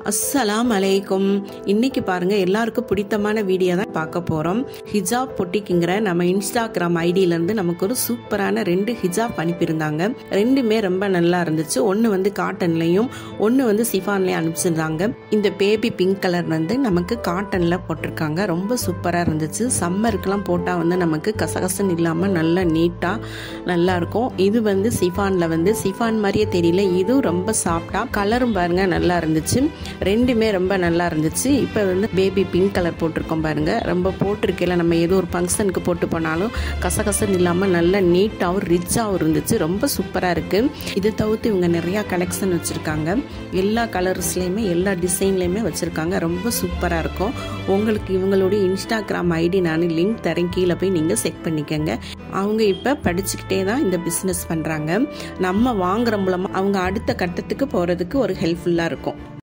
அஸ்ஸலாம் அலைக்கும் இன்னைக்கு பாருங்க எல்லாருக்கும் பிடித்தமான வீடியோ தான் பார்க்க போறோம் ஹிஜாப் பொட்டிக்குங்கிற நம்ம இன்ஸ்டாகிராம் ஐடியில இருந்து நமக்கு ஒரு சூப்பரான ரெண்டு ஹிஜாப் அனுப்பியிருந்தாங்க ரெண்டுமே ரொம்ப நல்லா இருந்துச்சு ஒன்று வந்து காட்டன்லையும் ஒன்று வந்து சிஃபான்லையும் அனுப்பிச்சிருந்தாங்க இந்த பேபி பிங்க் கலர் வந்து நமக்கு காட்டன்ல போட்டிருக்காங்க ரொம்ப சூப்பராக இருந்துச்சு சம்மருக்குலாம் போட்டால் வந்து நமக்கு கசகசன்னு இல்லாமல் நல்லா நீட்டாக நல்லா இருக்கும் இது வந்து சிஃபான்ல வந்து சிஃபான் மாதிரியே தெரியல இதுவும் ரொம்ப சாஃப்டா கலரும் பாருங்க நல்லா இருந்துச்சு ரெண்டுமே ரொம்ப நல்லா இருந்துச்சு இப்போ வந்து பேபி பிங்க் கலர் போட்டிருக்கோம் பாருங்க ரொம்ப போட்டிருக்கையில நம்ம ஏதோ ஒரு ஃபங்க்ஷனுக்கு போட்டு போனாலும் கசகசன்னு இல்லாமல் நல்லா நீட்டாகவும் ரிச்சாகவும் இருந்துச்சு ரொம்ப சூப்பராக இருக்குது இது தவிர்த்து இவங்க நிறையா கலெக்ஷன் வச்சுருக்காங்க எல்லா கலர்ஸ்லேயுமே எல்லா டிசைன்லேயுமே வச்சுருக்காங்க ரொம்ப சூப்பராக இருக்கும் உங்களுக்கு இவங்களுடைய இன்ஸ்டாகிராம் ஐடி நான் லிங்க் தரேன் கீழே போய் நீங்கள் செக் பண்ணிக்கோங்க அவங்க இப்போ படிச்சுக்கிட்டே தான் இந்த பிஸ்னஸ் பண்ணுறாங்க நம்ம வாங்குற மூலமாக அவங்க அடுத்த கட்டத்துக்கு போகிறதுக்கு ஒரு ஹெல்ப்ஃபுல்லாக இருக்கும்